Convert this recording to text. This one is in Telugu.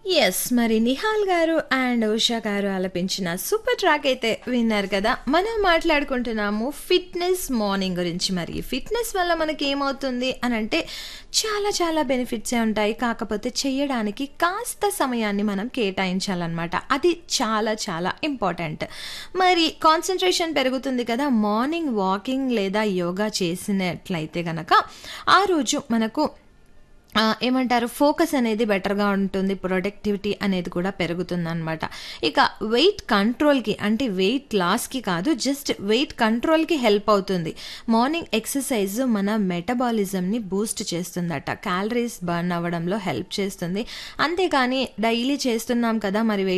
యెస్. మరి 'నిహాల్' గారు అండ్ 'ఉషా' గారు ఆలపించిన సూపర్ ట్రాక్ అయితే విన్నారు కదా! మనం మాట్లాడుకుంటున్నాము ఫిట్‌నెస్ మార్నింగ్ గురించి. మరి ఫిట్‌నెస్ వల్ల మనకేమవుతుంది అనంటే చాలా చాలా బెనిఫిట్సే ఉంటాయి. కాకపోతే చెయ్యడానికి కాస్త సమయాన్ని మనం కేటాయించాలనమాట. అది చాలా చాలా ఇంపార్టెంట్. మరి కాన్సంట్రేషన్ పెరుగుతుంది కదా! మార్నింగ్ వాకింగ్ లేదా యోగా చేసినట్లయితే గనక ఆ రోజు మనకు ఆహ్, ఏమంటారు ఫోకస్ అనేది బెటర్‌గా ఉంటుంది. ప్రొడక్టివిటీ అనేది కూడా పెరుగుతుందనమాట. ఇక వెయిట్ కంట్రోల్‌కి అంటే వెయిట్ లాస్‌కి కాదు జస్ట్ వెయిట్ కంట్రోల్‌కి హెల్ప్ అవుతుంది. మార్నింగ్ ఎక్సర్‌సైజ్ మన మెటబాలిజంని బూస్ట్ చేస్తుందట. క్యాలరీస్ బర్న్ అవ్వడంలో హెల్ప్ చేస్తుంది. అంతేకానీ డైలీ చేస్తున్నాం కదా! మరి వెయిట్